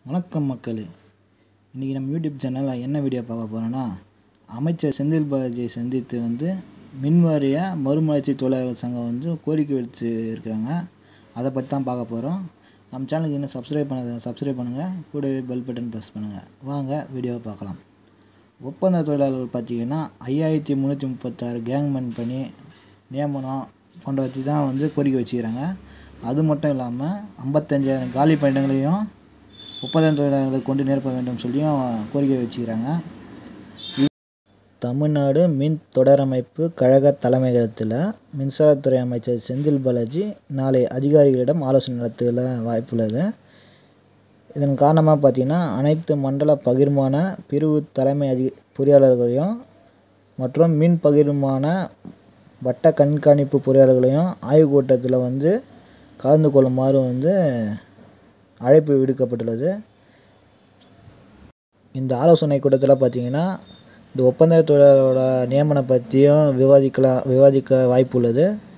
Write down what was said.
வணக்கம் மக்களே இன்றைக்கி நம்ம யூடியூப் சேனலில் என்ன வீடியோ பார்க்க போகிறோன்னா அமைச்சர் செந்தில் பாலாஜியை சந்தித்து வந்து மின்வாரிய மறுமலர்ச்சி தொழிலாளர் சங்கம் வந்து கோரிக்கை வச்சு இருக்கிறாங்க அதை பற்றி தான் பார்க்க போகிறோம் நம்ம சேனலுக்கு இன்னும் சப்ஸ்கிரைப் பண்ணாத சப்ஸ்கிரைப் பண்ணுங்கள் கூடவே பெல் பட்டன் ப்ரெஸ் பண்ணுங்கள் வாங்க வீடியோவை பார்க்கலாம் ஒப்பந்த தொழிலாளர்கள் பார்த்தீங்கன்னா ஐயாயிரத்தி முந்நூற்றி முப்பத்தாறு கேங்மேன் பணி நியமனம் போன்றவற்றை தான் வந்து கோரிக்கை வச்சுக்கிறாங்க அது மட்டும் இல்லாமல் ஐம்பத்தஞ்சாயிரம் காலி பணியிடங்களையும் ஒப்பந்த தொழிலாளர்களை கொண்டு நிரப்ப வேண்டும் சொல்லியும் கோரிக்கை வச்சுக்கிறாங்க தமிழ்நாடு மின் தொடரமைப்பு கழக தலைமையகத்தில் மின்சாரத்துறை அமைச்சர் செந்தில் பாலாஜி நாளை அதிகாரிகளிடம் ஆலோசனை நடத்த வாய்ப்புள்ளது இதன் காரணமாக பார்த்தீங்கன்னா அனைத்து மண்டல பகிர்மான பிரிவு தலைமை அதி பொறியாளர்களையும் மற்றும் மின் பகிர்மான வட்ட கண்காணிப்பு பொறியாளர்களையும் ஆய்வுக் கூட்டத்தில் வந்து கலந்து கொள்ளுமாறு வந்து அழைப்பு விடுக்கப்பட்டுள்ளது இந்த ஆலோசனை கூட்டத்தில் பார்த்தீங்கன்னா இந்த ஒப்பந்த தொழிலாளரோட நியமனம் பற்றியும் விவாதிக்கலாம் விவாதிக்க வாய்ப்பு உள்ளது